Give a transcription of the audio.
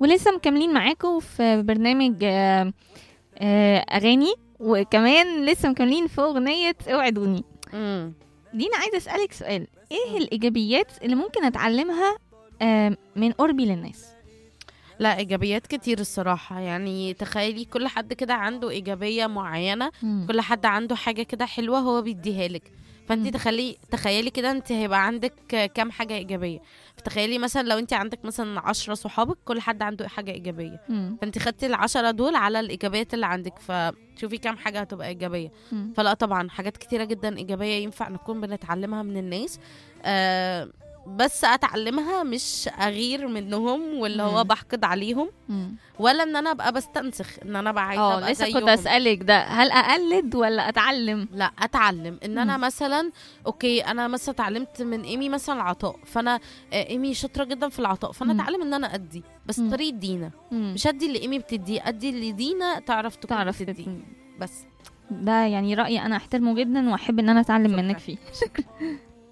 ولسه مكملين معاكم في برنامج آه، آه، اغاني وكمان لسه مكملين في اغنيه اوعدوني مم. دينا عايزه اسالك سؤال ايه الايجابيات اللي ممكن اتعلمها آه، من قربي للناس لا ايجابيات كتير الصراحه يعني تخيلي كل حد كده عنده ايجابيه معينه كل حد عنده حاجه كده حلوه هو بيديها لك فانت مم. تخلي تخيلي كده انت هيبقى عندك كام حاجه ايجابيه فتخيلي مثلا لو انت عندك مثلا عشرة صحابك كل حد عنده حاجه ايجابيه مم. فانت خدتي العشرة دول على الايجابيات اللي عندك فشوفي كام حاجه هتبقى ايجابيه مم. فلا طبعا حاجات كتيرة جدا إيجابية ينفع نكون بنتعلمها من الناس آه بس أتعلمها مش أغير منهم واللي هو مم. بحقد عليهم مم. ولا إن أنا أبقى بستنسخ إن أنا أبقى عايزة اه أبقى لسه كنت زيهم. اسالك ده هل اقلد ولا اتعلم لا اتعلم ان انا مم. مثلا اوكي انا مثلا اتعلمت من ايمي مثلا العطاء فانا آه، ايمي شاطره جدا في العطاء فانا مم. اتعلم ان انا ادي بس مم. طريقه دينا مم. مش ادي اللي ايمي بتديه ادي اللي دينا تعرف تكون تعرف بتديه تت- بس ده يعني رايي انا احترمه جدا واحب ان انا اتعلم شكراً. منك فيه